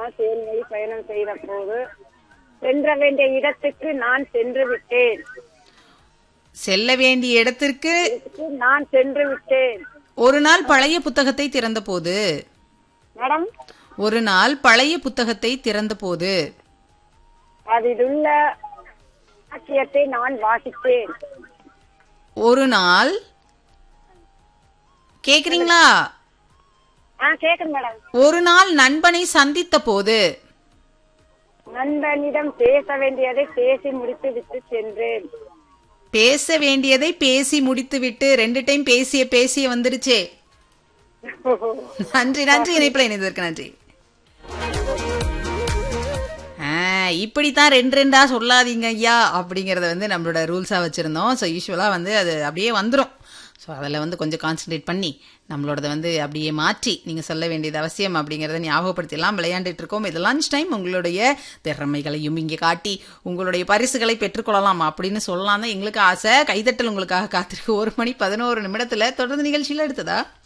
நான் தேன்மொழி பயணம் செய்த போது சென்ற வேண்டிய இடத்துக்கு நான் சென்று விட்டேன் செல்ல வேண்டிய இடத்திற்கு இடத்துக்கு நான் சென்று விட்டேன் ஒரு நாள் பழைய புத்தகத்தை திறந்தபோது மேடம் ஒரு நாள் பழைய புத்தகத்தை திறந்தபோது அதிலுள்ள வாக்கியத்தை நான் வாசித்தேன் ஒரு நாள் கேக்குறீங்களா ஆ கேக்குது மேடம் ஒரு நாள் நண்பனை சந்தித்த போது நண்பனிடம் பேச வேண்டியதை பேசி முடித்து விட்டு சென்றேன் பேச வேண்டியதை பேசி முடித்துவிட்டு ரெண்டு டைம் பேசிய பேசிய வந்துருச்சே நன்றி நன்றி இணைப்புல இணைந்ததற்கு நன்றி ஆ, இப்படித்தான் ரெண்டு ரெண்டா சொல்லாதீங்க ஐயா அப்படிங்கறத வந்து நம்மளோட ரூல்ஸா வச்சிருந்தோம் ஸோ யூஸ்வலா வந்து அது அப்படியே வந்துரும் ஸோ அதில் வந்து கொஞ்சம் கான்சென்ட்ரேட் பண்ணி நம்மளோடத வந்து அப்படியே மாற்றி நீங்கள் சொல்ல வேண்டியது அவசியம் அப்படிங்கிறத ஞாபகப்படுத்திலாம் விளையாண்டுட்டு இருக்கோம் இது லஞ்ச் டைம் உங்களுடைய திறமைகளையும் இங்கே காட்டி உங்களுடைய பரிசுகளை பெற்றுக்கொள்ளலாம் அப்படின்னு சொல்லலாம் தான் எங்களுக்கு ஆசை கைதட்டல் உங்களுக்காக காத்திருக்கு ஒரு மணி பதினோரு நிமிடத்தில் தொடர்ந்து நிகழ்ச்சியில் எடுத்ததா